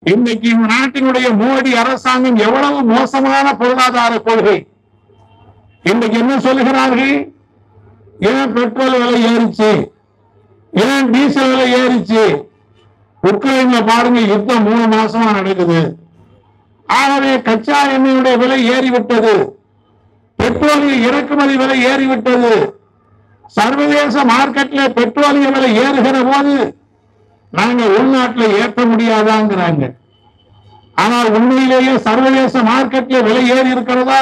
இன்னைக்கு இந்த நாட்டினுடைய மோடி அரசாங்கம் எவ்வளவு மோசமான பொருளாதார கொள்கை இன்னைக்கு என்ன சொல்லுகிறார்கள் ஏன் பெட்ரோல் விலை ஏறிச்சு ஏன் டீசல் விலை ஏறிச்சு உக்ரைன்ல பாருங்க யுத்தம் மூணு மாசமா நடக்குது ஆகவே கச்சா எண்ணெயுடைய விலை ஏறிவிட்டது பெட்ரோலிய இறக்குமதி விலை ஏறிவிட்டது சர்வதேச மார்க்கெட்ல பெட்ரோலிய விலை ஏறுகிற போது நாங்க உள்நாட்டில் ஏற்ற முடியாதாங்கிறாங்க ஆனால் உண்மையிலேயே சர்வதேச மார்க்கெட்ல விலை ஏறி இருக்கிறதா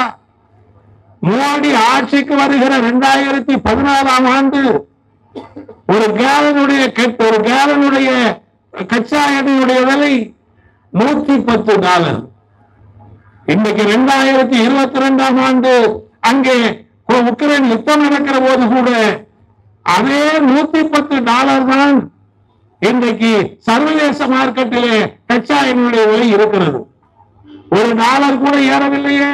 மோடி ஆட்சிக்கு வருகிற இரண்டாயிரத்தி பதினாலாம் ஆண்டு ஒரு கேலனுடைய கெட்- ஒரு கேலனுடைய கச்சா எண்ணெயுடைய விலை நூத்தி பத்து டாலர் இன்னைக்கு இரண்டாயிரத்தி இருபத்தி ரெண்டாம் ஆண்டு அங்கே உ- உக்ரைன் யுத்தம் நடக்கிற போது கூட அதே நூத்தி பத்து டாலர் தான் இன்றைக்கு சர்வதேச மார்க்கெட்டிலே கச்சா எண்ணெயுடைய விலை இருக்கிறது ஒரு டாலர் கூட ஏறவில்லையே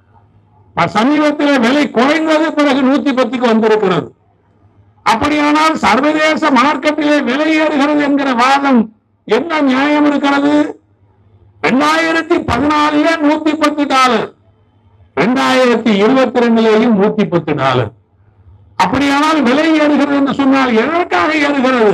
ப- சமீபத்தில் விலை குறைந்தது பிறகு நூத்தி பத்துக்கு வந்திருக்கிறது அப்படியானால் சர்வதேச மார்க்கெட்டிலே விலை ஏறுகிறது என்கிற வாதம் என்ன நியாயம் இருக்கிறது ரெண்டாயிரத்தி பதினாலுல நூத்தி பத்து டாலர் ரெண்டாயிரத்தி இருபத்தி ரெண்டுலேயும் நூத்தி பத்து டாலர் அப்படியானால் விலை ஏறுகிறது என்று சொன்னால் எதற்காக ஏறுகிறது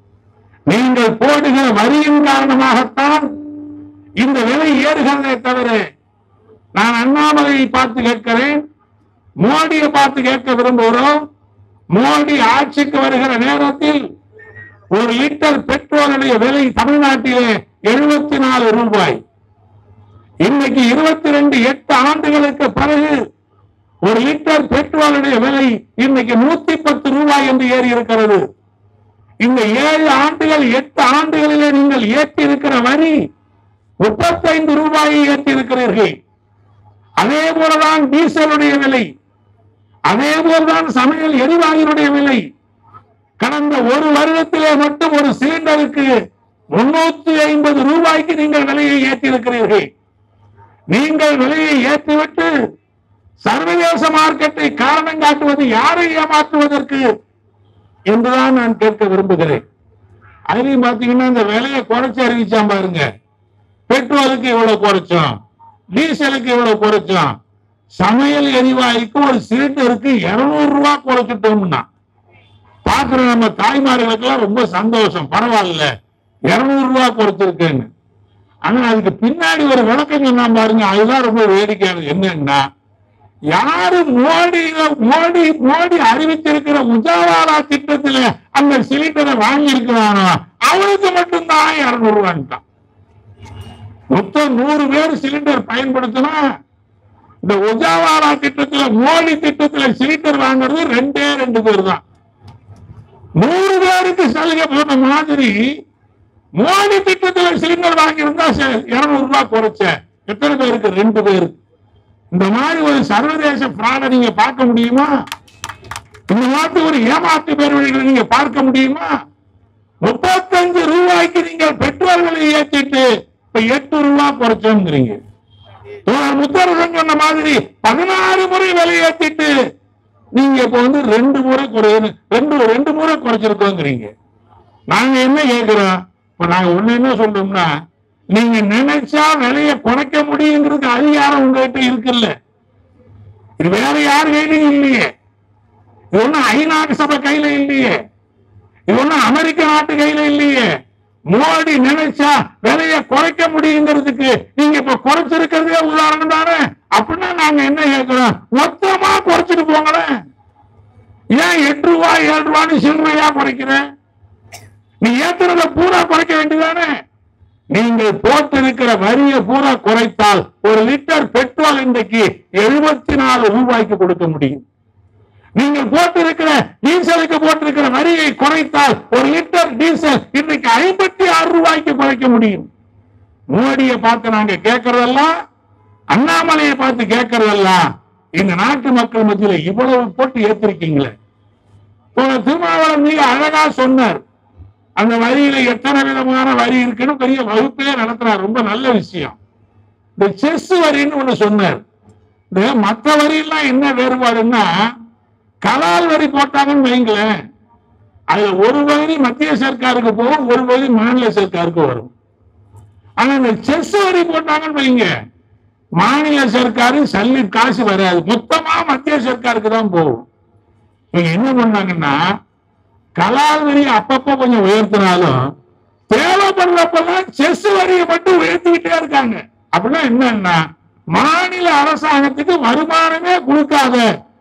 நீங்கள் போடுகிற வரியின் காரணமாகத்தான் இந்த விலை ஏறுகிறதே தவிர நான் அண்ணாமலையை பார்த்து கேட்கிறேன் மோடியை பார்த்து கேட்க விரும்புகிறோம் மோடி ஆட்சிக்கு வருகிற நேரத்தில் ஒரு லிட்டர் பெட்ரோலுடைய விலை தமிழ்நாட்டிலே எழுபத்தி நாலு ரூபாய் இன்னைக்கு இருபத்தி ரெண்டு எட்டு ஆண்டுகளுக்கு பிறகு ஒரு லிட்டர் பெட்ரோலுடைய விலை இன்னைக்கு நூத்தி பத்து ரூபாய் என்று ஏறி இருக்கிறது இந்த ஏழு ஆண்டுகள் எட்டு ஆண்டுகளிலே நீங்கள் ஏற்றி இருக்கிற வரி முப்பத்தைந்து ரூபாயை ஏற்றி இருக்கிறீர்கள் அதே போலதான் டீசலுடைய விலை அதே போல்தான் சமையல் எரிவாயுடைய விலை கடந்த ஒரு வருடத்திலே மட்டும் ஒரு சிலிண்டருக்கு முன்னூத்தி ஐம்பது ரூபாய்க்கு நீங்கள் விலையை ஏற்றி இருக்கிறீர்கள் நீங்கள் விலையை ஏற்றிவிட்டு சர்வதேச மார்க்கெட்டை காரணம் காட்டுவது யாரை ஏமாற்றுவதற்கு என்றுதான் நான் கேட்க விரும்புகிறேன் அதுலயும் பாத்தீங்கன்னா இந்த விலையை குறைச்சு அறிவிச்சான் பாருங்க பெட்ரோலுக்கு இவ்வளவு குறைச்சோம் டீசலுக்கு இவ்வளவு குறைச்சோம் சமையல் எரிவாயுக்கு ஒரு சிலிண்டருக்கு இருநூறு ரூபாய் குறைச்சிட்டோம்னா பாக்குற நம்ம தாய்மார்களுக்கெல்லாம் ரொம்ப சந்தோஷம் பரவாயில்ல இருநூறு ரூபாய் குறைச்சிருக்கேன்னு ஆனா அதுக்கு பின்னாடி ஒரு விளக்கம் சொன்னா பாருங்க அதுதான் ரொம்ப வேடிக்கையானது என்னன்னா யாரு மோடி மோடி மோடி அறிவித்திருக்கிற உஜாவாலா திட்டத்துல அந்த சிலிண்டரை வாங்கி இருக்கிறானோ அவனுக்கு மட்டும்தான் இருநூறு ரூபான்ட்டான் மொத்தம் நூறு பேர் சிலிண்டர் பயன்படுத்தினா இந்த உஜாவாலா திட்டத்துல மோடி திட்டத்துல சிலிண்டர் வாங்குறது ரெண்டே ரெண்டு பேர் தான் நூறு பேருக்கு சலுகை போன மாதிரி மோடி திட்டத்துல சிலிண்டர் வாங்கியிருந்தா இருநூறு ரூபாய் குறைச்ச எத்தனை பேருக்கு ரெண்டு பேருக்கு இந்த மாதிரி ஒரு சர்வதேச பிராட நீங்க பார்க்க முடியுமா இந்த மாதிரி ஒரு ஏமாற்று பேர்வழிகளை நீங்க பார்க்க முடியுமா முப்பத்தஞ்சு ரூபாய்க்கு நீங்கள் பெட்ரோல் விலையை ஏற்றிட்டு இப்ப எட்டு ரூபாய் குறைச்சோங்கிறீங்க தோழர் முத்தரசன் சொன்ன மாதிரி பதினாறு முறை விலை ஏற்றிட்டு நீங்க இப்ப வந்து ரெண்டு முறை குறை ரெண்டு ரெண்டு முறை குறைச்சிருக்கோங்கிறீங்க நாங்க என்ன கேட்கிறோம் இப்ப நாங்க ஒண்ணு என்ன சொல்றோம்னா நீங்க நினைச்சா விலையை குறைக்க முடியுங்கிறது அதிகாரம் உங்ககிட்ட இருக்குல்ல இது வேற யார் கையிலும் இல்லையே இது ஒண்ணும் ஐநாட்டு சபை கையில இல்லையே இது ஒண்ணும் அமெரிக்க நாட்டு கையில இல்லையே மோடி நினைச்சா விலையை குறைக்க முடியுங்கிறதுக்கு நீங்க இப்ப குறைச்சிருக்கிறதே உதாரணம் தானே அப்படின்னா நாங்க என்ன கேட்கிறோம் மொத்தமா குறைச்சிட்டு போங்களேன் ஏன் எட்டு ரூபாய் ஏழு ரூபான்னு சில்லறையா குறைக்கிறேன் நீ ஏத்துறத பூரா குறைக்க வேண்டியதானே நீங்கள் போட்டிருக்கிற வரியை பூரா குறைத்தால் ஒரு லிட்டர் பெட்ரோல் இன்றைக்கு எழுபத்தி நாலு ரூபாய்க்கு கொடுக்க முடியும் நீங்கள் போட்டிருக்கிற டீசலுக்கு போட்டிருக்கிற வரியை குறைத்தால் ஒரு லிட்டர் டீசல் இன்றைக்கு ஐம்பத்தி ஆறு ரூபாய்க்கு குறைக்க முடியும் மோடியை பார்த்து நாங்க கேட்கறதெல்லாம் அண்ணாமலையை பார்த்து கேட்கறதெல்லாம் இந்த நாட்டு மக்கள் மத்தியில இவ்வளவு போட்டு ஏத்திருக்கீங்களே போன திருமாவளவன் மிக அழகா சொன்னார் அந்த வரியில எத்தனை விதமான வரி இருக்குன்னு பெரிய வகுப்பே நடத்துறார் ரொம்ப நல்ல விஷயம் இந்த செஸ் வரின்னு ஒண்ணு சொன்னார் இந்த மற்ற வரியெல்லாம் என்ன வேறுபாடுன்னா கலால் வரி போட்டாங்கன்னு வைங்களேன் அதுல ஒரு பகுதி மத்திய சர்க்காருக்கு போகும் ஒரு பகுதி மாநில சர்க்காருக்கு வரும் ஆனா இந்த செஸ் வரி போட்டாங்கன்னு வைங்க மாநில சர்க்காரு சல்லி காசு வராது மொத்தமா மத்திய சர்க்காருக்கு தான் போகும் இவங்க என்ன பண்ணாங்கன்னா கலால் வரி அப்பப்ப கொஞ்சம் உயர்த்தினாலும் தேவைப்படுறப்பெல்லாம் செஸ் வரியை மட்டும் உயர்த்திக்கிட்டே இருக்காங்க அப்படின்னா என்னன்னா மாநில அரசாங்கத்துக்கு வருமானமே கொடுக்காத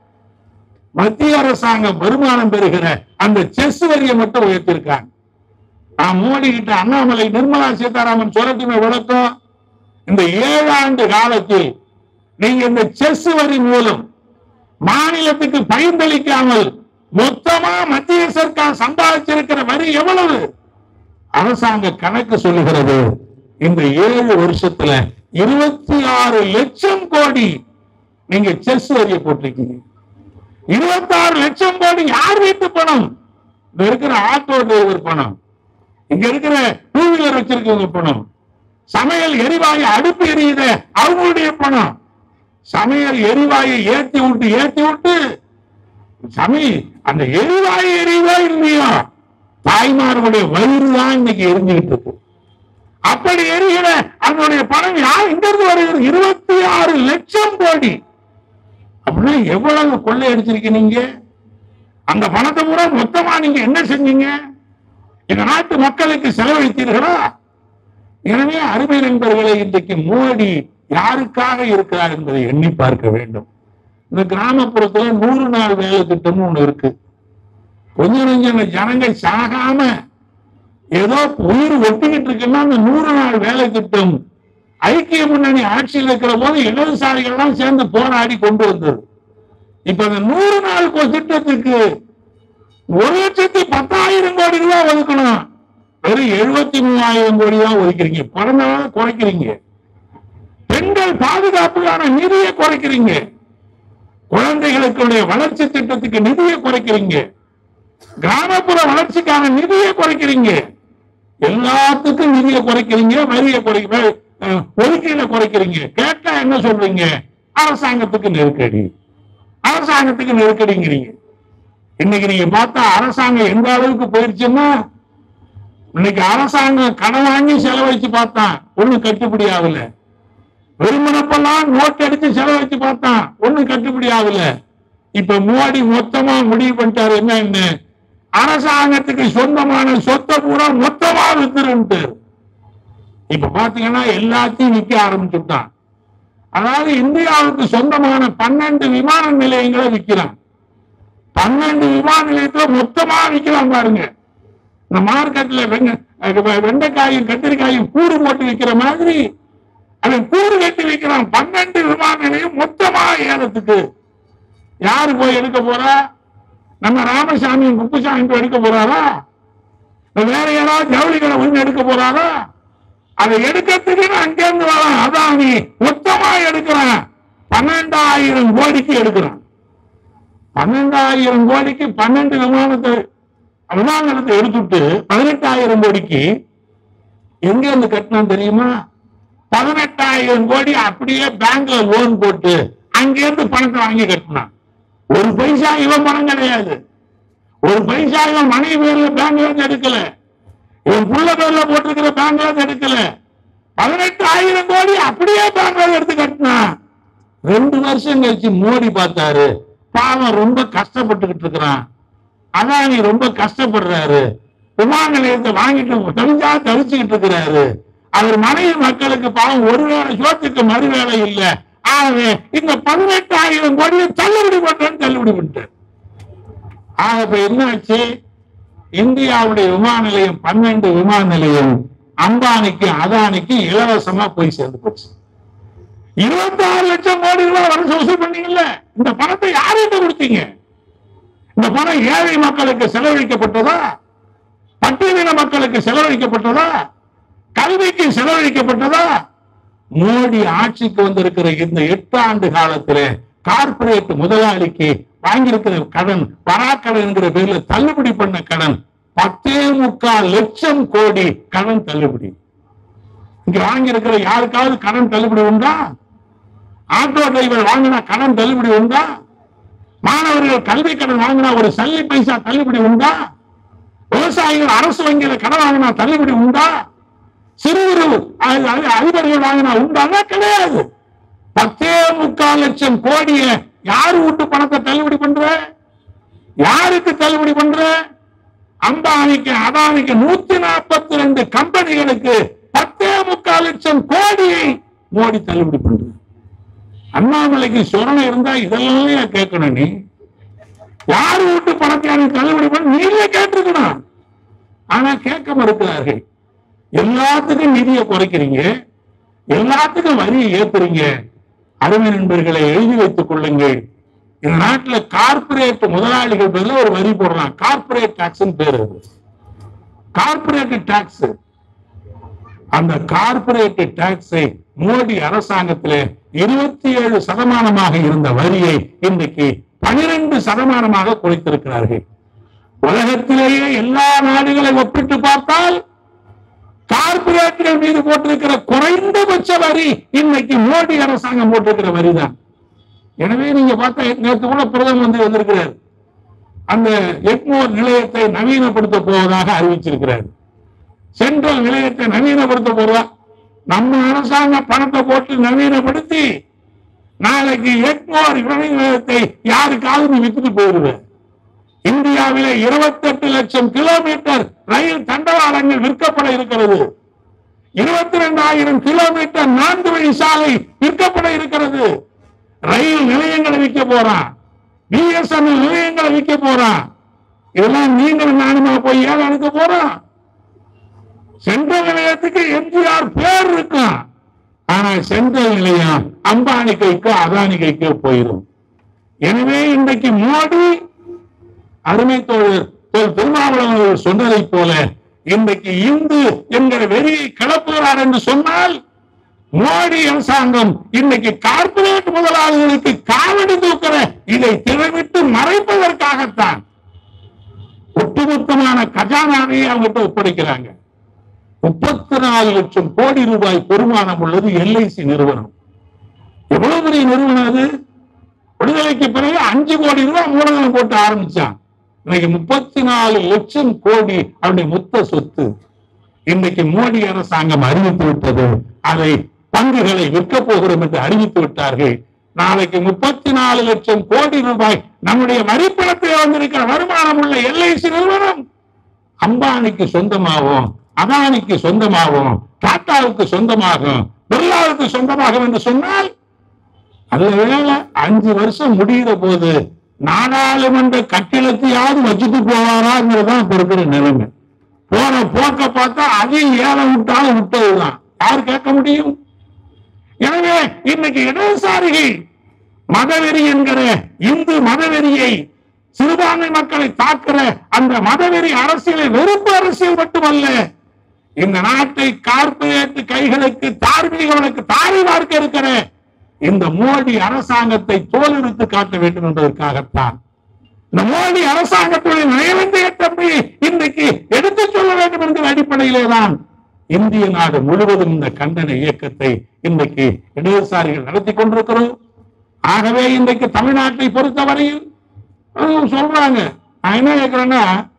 மத்திய அரசாங்கம் வருமானம் பெறுகிற அந்த செஸ் வரியை மட்டும் உயர்த்திருக்காங்க நான் மோடி கிட்ட அண்ணாமலை நிர்மலா சீதாராமன் சொல்லட்டுமே விளக்கம் இந்த ஏழாண்டு காலத்தில் நீங்க இந்த செஸ் வரி மூலம் மாநிலத்துக்கு பயன்பளிக்காமல் மொத்தமா மத்திய சர்க்கார் சம்பாதிச்சிருக்கிற வரி எவ்வளவு அரசாங்க கணக்கு சொல்லுகிறது இந்த ஏழு வருஷத்துல இருபத்தி ஆறு லட்சம் கோடி நீங்க செஸ் வரியை போட்டிருக்கீங்க இருபத்தி ஆறு லட்சம் கோடி யார் வீட்டு பணம் இங்க இருக்கிற ஆட்டோ டிரைவர் பணம் இங்க இருக்கிற டூ வீலர் வச்சிருக்கவங்க பணம் சமையல் எரிவாயு அடுப்பு எரியுத அவங்களுடைய பணம் சமையல் எரிவாயு ஏத்தி விட்டு ஏத்தி விட்டு சமி அந்த எரிவாயு எரிவோ இல்லையோ தாய்மார்களுடைய வயிறு தான் இன்னைக்கு எரிஞ்சுக்கிட்டு இருக்கு அப்படி எரிகிற அதனுடைய பணம் யார் இங்க இருந்து வருகிறது இருபத்தி ஆறு லட்சம் கோடி அப்படின்னா எவ்வளவு கொள்ளையடிச்சிருக்கீங்க அந்த பணத்தை பூரா மொத்தமா நீங்க என்ன செஞ்சீங்க இந்த நாட்டு மக்களுக்கு செலவழித்தீர்களா எனவே அருமை நண்பர்களை இன்றைக்கு மோடி யாருக்காக இருக்கிறார் என்பதை எண்ணி பார்க்க வேண்டும் இந்த கிராமப்புறத்துல நூறு நாள் வேலை திட்டம்னு ஒண்ணு இருக்கு கொஞ்சம் கொஞ்சம் ஜனங்க சாகாம ஏதோ உயிர் ஒட்டிக்கிட்டு இருக்குன்னா அந்த நூறு நாள் வேலை திட்டம் ஐக்கிய முன்னணி ஆட்சியில் இருக்கிற போது இடதுசாரிகள்லாம் சேர்ந்து போராடி கொண்டு வந்தது இப்ப அந்த நூறு நாள் கொ- திட்டத்துக்கு ஒரு லட்சத்தி பத்தாயிரம் கோடி ரூபாய் ஒதுக்கணும் வெறும் எழுபத்தி மூவாயிரம் கோடி தான் ஒதுக்குறீங்க பிறந்தவங்க குறைக்கிறீங்க பெண்கள் பாதுகாப்புக்கான நிதியை குறைக்கிறீங்க குழந்தைகளுக்குடைய வளர்ச்சி திட்டத்துக்கு நிதியை குறைக்கிறீங்க கிராமப்புற வளர்ச்சிக்கான நிதியை குறைக்கிறீங்க எல்லாத்துக்கும் நிதியை குறைக்கிறீங்க வரியை குறைக்க அஹ், ஒதுக்கீடை குறைக்கிறீங்க கேட்டா என்ன சொல்றீங்க அரசாங்கத்துக்கு நெருக்கடி அரசாங்கத்துக்கு நெருக்கடிங்கிறீங்க இன்னைக்கு நீங்க பார்த்தா அரசாங்கம் எந்த அளவுக்கு போயிருச்சுன்னா இன்னைக்கு அரசாங்கம் கடன் வாங்கி செலவழிச்சு பார்த்தான் ஒண்ணு கட்டுப்படி ஆகல வெறுமனப்பெல்லாம் நோட் அடிச்சு செலவழிச்சு பார்த்தான் ஒண்ணு கட்டுப்படி ஆகல இப்ப மோடி மொத்தமா முடிவு பண்ணிட்டாரு என்னன்னு அரசாங்கத்துக்கு சொந்தமான சொத்தை பூரா மொத்தமா வித்துருன்ட்டு இப்ப பாத்தீங்கன்னா எல்லாத்தையும் விற்க ஆரம்பிச்சுட்டான் அதாவது இந்தியாவுக்கு சொந்தமான பன்னெண்டு விமான நிலையங்களை விற்கிறான் பன்னெண்டு விமான நிலையத்துல மொத்தமா விற்கிறான் பாருங்க இந்த மார்க்கெட்ல வெங்க அஹ் வெண்டைக்காயும் கத்திரிக்காயும் கூறு போட்டு விற்கிற மாதிரி அவன் கூறு கட்டி விற்கிறான் பன்னெண்டு விமான நிலையம் மொத்தமா ஏலத்துக்கு யாரு போய் எடுக்க போறா நம்ம ராமசாமி குப்புசாமி போய் எடுக்க போறாரா இல்ல வேற யாராவது ஜவுளி கடை வந்து எடுக்க போறாரா அதை எடுக்கிறதுக்கு அங்கிருந்து வரான் அதான் நீ மொத்தமா எடுக்கிறான் பன்னெண்டாயிரம் கோடிக்கு எடுக்கிறான் பன்னெண்டாயிரம் கோடிக்கு பன்னெண்டு விமானத்தை விமானத்தை எடுத்துட்டு பதினெட்டாயிரம் கோடிக்கு எங்க இருந்து கட்டணும் தெரியுமா பதினெட்டாயிரம் கோடி அப்படியே பேங்க்ல லோன் போட்டு அங்கிருந்து பணத்தை வாங்கி கட்டினான் ஒரு பைசா இவன் பணம் கிடையாது ஒரு பைசா இவன் மனைவி பேர்ல பேங்க்ல இருந்து எடுக்கல இவன் புள்ள பேர்ல போட்டிருக்கிற பேங்க்ல இருந்து எடுக்கல பதினெட்டாயிரம் கோடி அப்படியே பேங்க்ல எடுத்து கட்டினான் ரெண்டு வருஷம் கழிச்சு மோடி பார்த்தாரு பாவம் ரொம்ப கஷ்டப்பட்டுக்கிட்டு இருக்கிறான் அதானி ரொம்ப கஷ்டப்படுறாரு விமான நிலையத்தை வாங்கிட்டு தவிச்சா தவிச்சுக்கிட்டு இருக்கிறாரு அவர் மனைவி மக்களுக்கு பாவம் ஒருவேளை சோத்துக்கு மறுவேளை இல்ல ஆகவே இந்த பதினெட்டாயிரம் கோடியை தள்ளுபடி பண்றேன்னு தள்ளுபடி பண்ணிட்டார் ஆக இப்ப என்னாச்சு இந்தியாவுடைய விமான நிலையம் பன்னெண்டு விமான நிலையம் அம்பானிக்கு அதானிக்கு இலவசமா போய் சேர்ந்து போச்சு இருபத்தி ஆறு லட்சம் கோடி ரூபாய் வருஷம் வசூல் பண்ணீங்கல்ல இந்த பணத்தை யார்கிட்ட கொடுத்தீங்க இந்த பணம் ஏழை மக்களுக்கு செலவழிக்கப்பட்டதா பட்டியலின மக்களுக்கு செலவழிக்கப்பட்டதா கல்விக்கு செலவழிக்கப்பட்டதா மோடி ஆட்சிக்கு வந்திருக்கிற இந்த எட்டு ஆண்டு காலத்துல கார்ப்பரேட் முதலாளிக்கு வாங்கியிருக்கிற கடன் பராக்கடன் என்கிற பேர்ல தள்ளுபடி பண்ண கடன் பத்தே முக்கால் லட்சம் கோடி கடன் தள்ளுபடி இங்க வாங்கியிருக்கிற யாருக்காவது கடன் தள்ளுபடி உண்டா ஆட்டோ டிரைவர் வாங்கினா கடன் தள்ளுபடி உண்டா மாணவர்கள் கல்வி கடன் வாங்கினா ஒரு சல்லி பைசா தள்ளுபடி உண்டா விவசாயிகள் அரசு வங்கியில கடன் வாங்கினா தள்ளுபடி உண்டா சிறு குறு அ- அ- அதிபர்கள் வாங்கினா உண்டானா கிடையாது பத்தே முக்கால் லட்சம் கோடிய யாரு விட்டு பணத்தை தள்ளுபடி பண்ற யாருக்கு தள்ளுபடி பண்ற அம்பானிக்கு அதானிக்கு நூத்தி நாற்பத்தி ரெண்டு கம்பெனிகளுக்கு பத்தே முக்கால் லட்சம் கோடியை மோடி தள்ளுபடி பண்ற அண்ணாமலைக்கு சொரணை இருந்தா இதெல்லாம் ஏன் கேட்கணும் நீ யாரு வீட்டு பணத்தை எனக்கு தள்ளுபடி பண்ண நீங்களே கேட்டிருக்கணும் ஆனா கேட்க மறுக்கிறார்கள் எல்லாத்துக்கும் நிதியை குறைக்கிறீங்க எல்லாத்துக்கும் வரியை ஏத்துறீங்க அருமை நண்பர்களை எழுதி வைத்துக் கொள்ளுங்கள் இந்த நாட்டுல கார்ப்பரேட் முதலாளிகள் பதிலா ஒரு வரி போடுறான் கார்ப்பரேட் டாக்ஸ் பேரு அது கார்ப்பரேட் டாக்ஸ் அந்த கார்ப்பரேட் டாக்ஸை மோடி அரசாங்கத்திலே இருபத்தி ஏழு சதமானமாக இருந்த வரியை இன்றைக்கு பனிரெண்டு சதமானமாக குறைத்திருக்கிறார்கள் உலகத்திலேயே எல்லா நாடுகளை ஒப்பிட்டு பார்த்தால் கார்ப்பரேட்டுகள் மீது போட்டிருக்கிற குறைந்தபட்ச வரி இன்னைக்கு மோடி அரசாங்கம் போட்டிருக்கிற வரிதான் எனவே நீங்க பார்த்தா நேற்று கூட பிரதம மந்திரி வந்திருக்கிறார் அந்த எக்மோர் நிலையத்தை நவீனப்படுத்த போவதாக அறிவிச்சிருக்கிறார் சென்ட்ரல் நிலையத்தை நவீனப்படுத்த போறதா நம்ம அரசாங்கம் பணத்தை போட்டு நவீனப்படுத்தி நாளைக்கு எக்மோர் விலை நிலையத்தை யாருக்காவது நீ வித்துட்டு போயிருவேன் இந்தியாவிலே 28 லட்சம் கிலோமீட்டர் ரயில் தண்டவாளங்கள் விற்கப்பட இருக்கிறது இருபத்தி ரெண்டாயிரம் கிலோமீட்டர் நான்கு வழி சாலை விற்கப்பட இருக்கிறது ரயில் நிலையங்களை விற்க போறான் பிஎஸ்என்எல் நிலையங்களை விற்க போறான் இதெல்லாம் நீங்கள் நானுமா போய் ஏன் எடுக்க போறோம் சென்ட்ரல் நிலையத்துக்கு எம்ஜிஆர் பேர் இருக்கும் ஆனா சென்ட்ரல் நிலையம் அம்பானி கைக்கோ அதானி கைக்கோ போயிடும் எனவே இன்றைக்கு மோடி அருமை தோழர் தோல் திருமாவளவன் அவர்கள் சொன்னதைப் போல இன்றைக்கு இந்து என்கிற வெறியை கிளப்புகிறார் என்று சொன்னால் மோடி அரசாங்கம் இன்னைக்கு கார்ப்பரேட் முதலாளிகளுக்கு காவடி தூக்கிற இதை திறமிட்டு மறைப்பதற்காகத்தான் ஒட்டுமொத்தமான கஜானாவையே அவங்ககிட்ட ஒப்படைக்கிறாங்க முப்பத்தி நாலு லட்சம் கோடி ரூபாய் பெருமானம் உள்ளது எல்ஐசி நிறுவனம் எவ்வளவு பெரிய நிறுவனம் அது விடுதலைக்கு பிறகு அஞ்சு கோடி ரூபாய் மூலதனம் போட்டு ஆரம்பிச்சான் இன்னைக்கு முப்பத்தி நாலு லட்சம் கோடி அவருடைய மொத்த சொத்து இன்னைக்கு மோடி அரசாங்கம் அறிவித்து விட்டது அதை பங்குகளை விற்க போகிறோம் என்று அறிவித்து விட்டார்கள் நாளைக்கு முப்பத்தி நாலு லட்சம் கோடி ரூபாய் நம்முடைய வரிப்பணத்தில் வந்திருக்கிற வருமானம் உள்ள எல்ஐசி நிறுவனம் அம்பானிக்கு சொந்தமாகும் அதானிக்கு சொந்தமாகும் டாட்டாவுக்கு சொந்தமாகும் பிர்லாவுக்கு சொந்தமாகும் என்று சொன்னால் நல்ல வேளை அஞ்சு வருஷம் முடிகிற போது நாடாளுமன்ற கட்டிடத்தையாவது வச்சுட்டு போவாராங்கிறதுதான் இப்ப இருக்கிற நிலைமை போற போக்க பார்த்தா அதையும் ஏலம் விட்டாலும் விட்டதுதான் யார் கேட்க முடியும் எனவே இன்னைக்கு இடதுசாரிகள் மதவெறி என்கிற இந்து மதவெறியை சிறுபான்மை மக்களை தாக்குற அந்த மதவெறி அரசியலை வெறுப்பு அரசியல் மட்டுமல்ல இந்த நாட்டை கார்ப்பரேட் கைகளுக்கு தார்மீகங்களுக்கு தாரை பார்க்க இருக்கிற இந்த மோடி அரசாங்கத்தை தோலுரித்து காட்ட வேண்டும் என்பதற்காகத்தான் இந்த மோடி அரசாங்கத்துடைய நயவந்திய தன்மையை இன்றைக்கு எடுத்துச் சொல்ல வேண்டும் என்கிற அடிப்படையிலே தான் இந்திய நாடு முழுவதும் இந்த கண்டன இயக்கத்தை இன்றைக்கு இடதுசாரிகள் நடத்தி கொண்டிருக்கிறோம் ஆகவே இன்றைக்கு தமிழ்நாட்டை பொறுத்தவரையில் அதுவும் சொல்றாங்க நான் என்ன கேட்கிறேன்னா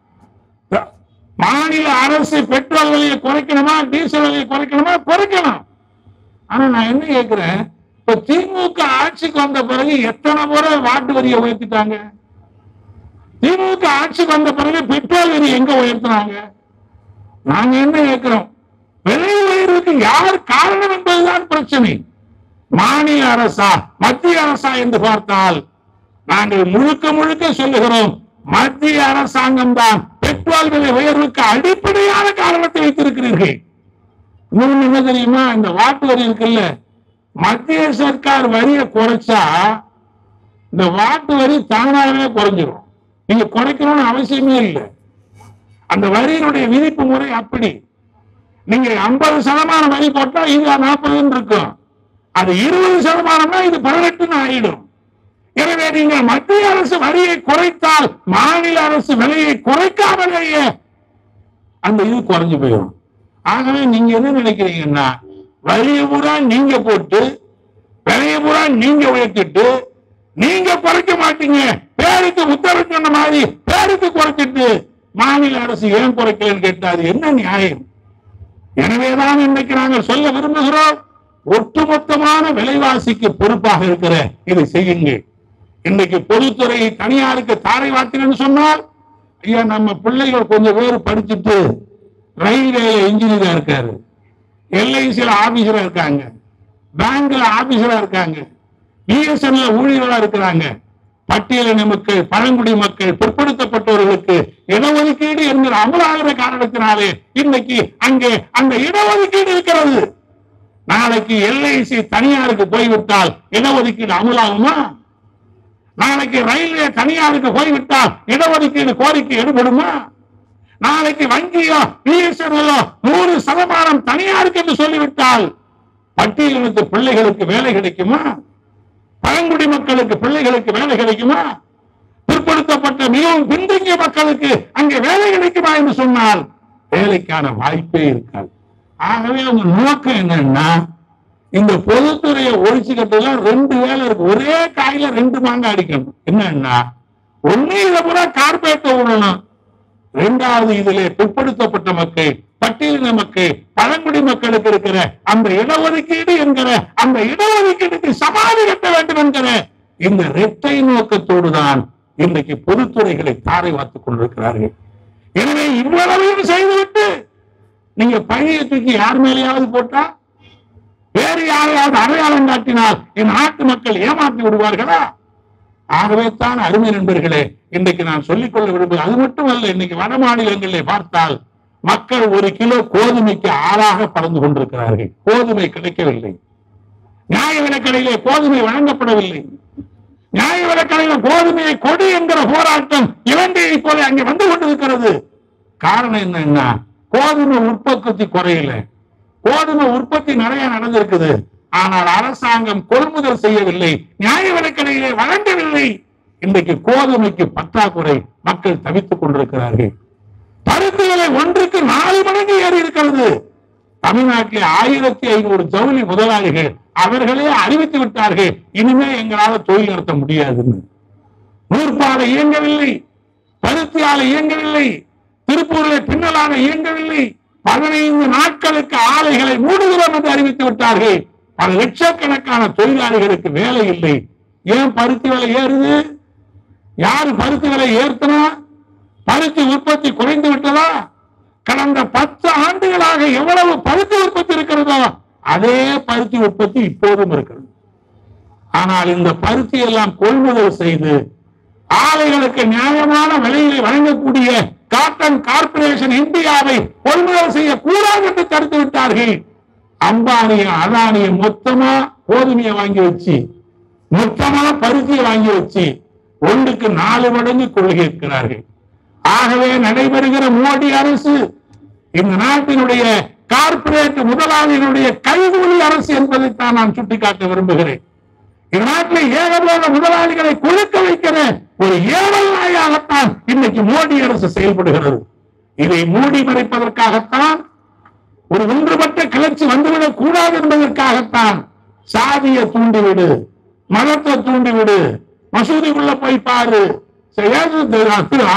மாநில அரசு பெட்ரோல் விலையை குறைக்கணுமா டீசல் விலையை குறைக்கணுமா குறைக்கலாம் ஆனா நான் என்ன கேட்கிறேன் இப்ப திமுக ஆட்சிக்கு வந்த பிறகு எத்தனை முறை வாட்டு வரியை உயர்த்திட்டாங்க திமுக ஆட்சிக்கு வந்த பிறகு பெட்ரோல் வரி எங்க உயர்த்தினாங்க நாங்க என்ன கேட்கிறோம் விலை உயர்வுக்கு யார் காரணம் என்பதுதான் பிரச்சனை மாநில அரசா மத்திய அரசா என்று பார்த்தால் நாங்கள் முழுக்க முழுக்க சொல்லுகிறோம் மத்திய அரசாங்கம் தான் பெட்ரோல் விலை உயர்வுக்கு அடிப்படையான காரணத்தை வைத்திருக்கிறீர்கள் இன்னொன்னு என்ன தெரியுமா இந்த வாட்டு வரி இருக்குல்ல மத்திய சர்க்கார் வரியை குறைச்சா இந்த வாட்டு வரி தானாகவே குறைஞ்சிரும் நீங்க குறைக்கணும்னு அவசியமே இல்லை அந்த வரியினுடைய விதிப்பு முறை அப்படி நீங்க ஐம்பது சதமானம் வரி போட்டா இது நாற்பதுன்னு இருக்கும் அது இருபது சதமானம்னா இது பதினெட்டுன்னு ஆயிடும் எனவே நீங்கள் மத்திய அரசு வரியை குறைத்தால் மாநில அரசு விலையை குறைக்காமலேயே அந்த இது குறைஞ்சு போயிடும் ஆகவே நீங்க என்ன நினைக்கிறீங்கன்னா வரியை பூரா நீங்க போட்டு விலையை பூரா நீங்க உயர்த்திட்டு நீங்க குறைக்க மாட்டீங்க பேருக்கு உத்தரவு சொன்ன மாதிரி பேருக்கு குறைச்சிட்டு மாநில அரசு ஏன் குறைக்கலன்னு கேட்டா அது என்ன நியாயம் எனவேதான் இன்றைக்கு நாங்கள் சொல்ல விரும்புகிறோம் ஒட்டுமொத்தமான விலைவாசிக்கு பொறுப்பாக இருக்கிற இதை செய்யுங்க இன்னைக்கு பொதுத்துறையை தனியாருக்கு தாரை வார்த்தைன்னு சொன்னால் ஐயா நம்ம பிள்ளைகள் கொஞ்சம் பேர் படிச்சுட்டு ரயில்வேல இன்ஜினியரா இருக்காரு எல்ஐசியில ஆபீசரா இருக்காங்க பேங்க்ல ஆபீசரா இருக்காங்க பிஎஸ்என்ல ஊழியர்களா இருக்கிறாங்க பட்டியலின மக்கள் பழங்குடி மக்கள் பிற்படுத்தப்பட்டவர்களுக்கு இடஒதுக்கீடு என்கிற அமலாகிற காரணத்தினாலே இன்னைக்கு அங்கே அந்த இடஒதுக்கீடு இருக்கிறது நாளைக்கு எல்ஐசி தனியாருக்கு போய்விட்டால் இடஒதுக்கீடு அமலாகுமா நாளைக்கு ரயில்வே தனியாருக்கு போய்விட்டால் இடஒதுக்கீடு கோரிக்கை எடுபடுமா நாளைக்கு வங்கியோ பிஎஸ்என்எல்லோ நூறு சதமானம் தனியாருக்கு என்று சொல்லிவிட்டால் பட்டியலினத்து பிள்ளைகளுக்கு வேலை கிடைக்குமா பழங்குடி மக்களுக்கு பிள்ளைகளுக்கு வேலை கிடைக்குமா பிற்படுத்தப்பட்ட மிகவும் பின்தங்கிய மக்களுக்கு அங்கே வேலை கிடைக்குமா என்று சொன்னால் வேலைக்கான வாய்ப்பே இருக்காது ஆகவே உங்க நோக்கம் என்னன்னா இந்த பொதுத்துறையை ஒழிச்சுக்கிட்டதுல ரெண்டு வேலை இருக்கு ஒரே காயில ரெண்டு மாங்காய் அடிக்கணும் என்னன்னா ஒண்ணு இதை பூரா கார்பரேட்டை விடணும் இரண்டாவது இதிலே பிற்படுத்தப்பட்ட மக்கள் பட்டியலின மக்கள் பழங்குடி மக்களுக்கு இருக்கிற அந்த இடஒதுக்கீடு என்கிற அந்த இடஒதுக்கீடுக்கு சமாதி கட்ட வேண்டும் என்கிற இந்த இரட்டை நோக்கத்தோடு தான் இன்றைக்கு பொதுத்துறைகளை தாரை வார்த்துக் கொண்டிருக்கிறார்கள் எனவே இவ்வளவையும் செய்துவிட்டு நீங்க பழைய தூக்கி யார் மேலேயாவது போட்டா வேறு யாரையாவது அடையாளம் காட்டினால் என் நாட்டு மக்கள் ஏமாற்றி விடுவார்களா ஆகவே தான் அருமை நண்பர்களே இன்றைக்கு நான் சொல்லிக் கொள்ள விரும்புகிறேன் அது மட்டுமல்ல இன்னைக்கு வட மாநிலங்களிலே பார்த்தால் மக்கள் ஒரு கிலோ கோதுமைக்கு ஆறாக பறந்து கொண்டிருக்கிறார்கள் கோதுமை கிடைக்கவில்லை நியாய விலைக்கடையிலே கோதுமை வழங்கப்படவில்லை நியாய விலைக்கடையில கோதுமையை கொடி என்கிற போராட்டம் இலங்கையை போல அங்கே வந்து கொண்டிருக்கிறது காரணம் என்னன்னா கோதுமை உற்பத்தி குறையல கோதுமை உற்பத்தி நிறைய நடந்திருக்குது ஆனால் அரசாங்கம் கொள்முதல் செய்யவில்லை நியாய விலைக்கடையிலே வழங்கவில்லை இன்றைக்கு கோதுமைக்கு பற்றாக்குறை மக்கள் தவித்துக் கொண்டிருக்கிறார்கள் பருத்தி விலை ஒன்றுக்கு நாலு மடங்கு ஏறி இருக்கிறது தமிழ்நாட்டில் ஆயிரத்தி ஐநூறு ஜவுளி முதலாளிகள் அவர்களே அறிவித்து விட்டார்கள் இனிமே எங்களால தொழில் நடத்த முடியாதுன்னு நூற்பாலை இயங்கவில்லை பருத்தி ஆலை இயங்கவில்லை திருப்பூரில் பின்னலாக இயங்கவில்லை பதினைந்து நாட்களுக்கு ஆலைகளை மூடுகிறோம் என்று அறிவித்து விட்டார்கள் பல லட்சக்கணக்கான தொழிலாளிகளுக்கு வேலை இல்லை ஏன் பருத்தி விலை ஏறுது யாரு பருத்தி விலை ஏறுத்தனா பருத்தி உற்பத்தி குறைந்து விட்டதா கடந்த பத்து ஆண்டுகளாக எவ்வளவு பருத்தி உற்பத்தி இருக்கிறதோ அதே பருத்தி உற்பத்தி இப்போதும் இருக்கிறது ஆனால் இந்த பருத்தி எல்லாம் கொள்முதல் செய்து ஆலைகளுக்கு நியாயமான விலையிலே வழங்கக்கூடிய காட்டன் கார்ப்பரேஷன் இந்தியாவை கொள்முதல் செய்யக்கூடாது என்று தடுத்து விட்டார்கள் அம்பானியும் அதானியும் மொத்தமா கோதுமையை வாங்கி வச்சு மொத்தமா பருத்தியை வாங்கி வச்சு ஒன்றுக்கு நாலு மடங்கு கொள்கை இருக்கிறார்கள் ஆகவே நடைபெறுகிற மோடி அரசு இந்த நாட்டினுடைய கார்ப்பரேட் முதலாளிகளுடைய கைகூலி அரசு என்பதைத்தான் நான் சுட்டிக்காட்ட விரும்புகிறேன் இந்த நாட்டில் ஏகபோக முதலாளிகளை குழுக்க வைக்கிற ஒரு ஏவல் நாயாகத்தான் இன்னைக்கு மோடி அரசு செயல்படுகிறது இதை மூடி மறைப்பதற்காகத்தான் ஒரு ஒன்றுபட்ட கிளர்ச்சி வந்துவிடக் கூடாது என்பதற்காகத்தான் சாதியை தூண்டிவிடு மதத்தை தூண்டிவிடு மசூதிக்குள்ள போய் பாரு செய்யாது திரு-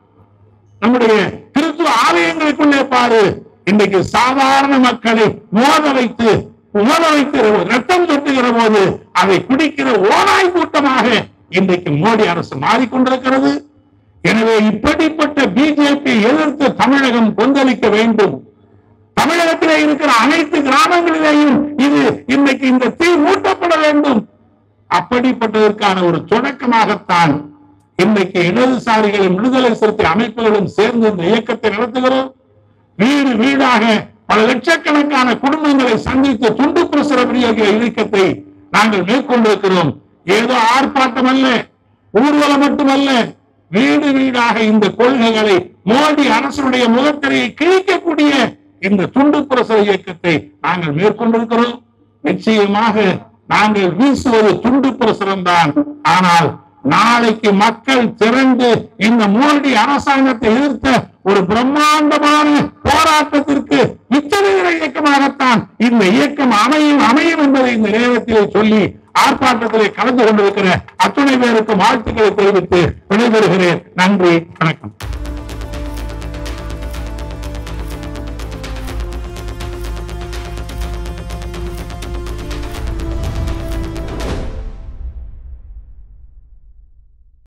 நம்முடைய கிறிஸ்துவ ஆலயங்களுக்குள்ளே பாரு இன்றைக்கு சாதாரண மக்களை மோத வைத்து மோத வைத்து ரத்தம் சொட்டுகிற போது அதை குடிக்கிற ஓநாய் கூட்டமாக இன்றைக்கு மோடி அரசு மாறிக்கொண்டிருக்கிறது எனவே இப்படிப்பட்ட பிஜேபி எதிர்த்து தமிழகம் கொந்தளிக்க வேண்டும் தமிழகத்திலே இருக்கிற அனைத்து கிராமங்களிலேயும் இது இன்னைக்கு இந்த தீ மூட்டப்பட வேண்டும் அப்படிப்பட்டதற்கான ஒரு தொடக்கமாகத்தான் இன்னைக்கு இடதுசாரிகளும் விடுதலை சிறுத்தை அமைப்புகளும் சேர்ந்து இந்த இயக்கத்தை நடத்துகிறோம் வீடு வீடாக பல லட்சக்கணக்கான குடும்பங்களை சந்தித்து துண்டு பிரசுர விநியோக இயக்கத்தை நாங்கள் மேற்கொண்டிருக்கிறோம் ஏதோ ஆர்ப்பாட்டம் அல்ல ஊர்வலம் மட்டுமல்ல வீடு வீடாக இந்த கொள்கைகளை மோடி அரசுடைய முகத்திரையை கிழிக்கக்கூடிய இந்த துண்டு பிரசுர இயக்கத்தை நாங்கள் மேற்கொண்டிருக்கிறோம் நிச்சயமாக நாங்கள் வீசுவது துண்டு பிரசுரம் தான் ஆனால் நாளைக்கு மக்கள் திரண்டு இந்த மோடி அரசாங்கத்தை எதிர்த்த ஒரு பிரம்மாண்டமான போராட்டத்திற்கு மிச்சமிகிற இயக்கமாகத்தான் இந்த இயக்கம் அமையும் அமையும் என்பதை இந்த நேரத்திலே சொல்லி ஆர்ப்பாட்டத்திலே கலந்து கொண்டிருக்கிற அத்துணை பேருக்கும் வாழ்த்துக்களை தெரிவித்து விடைபெறுகிறேன் நன்றி வணக்கம்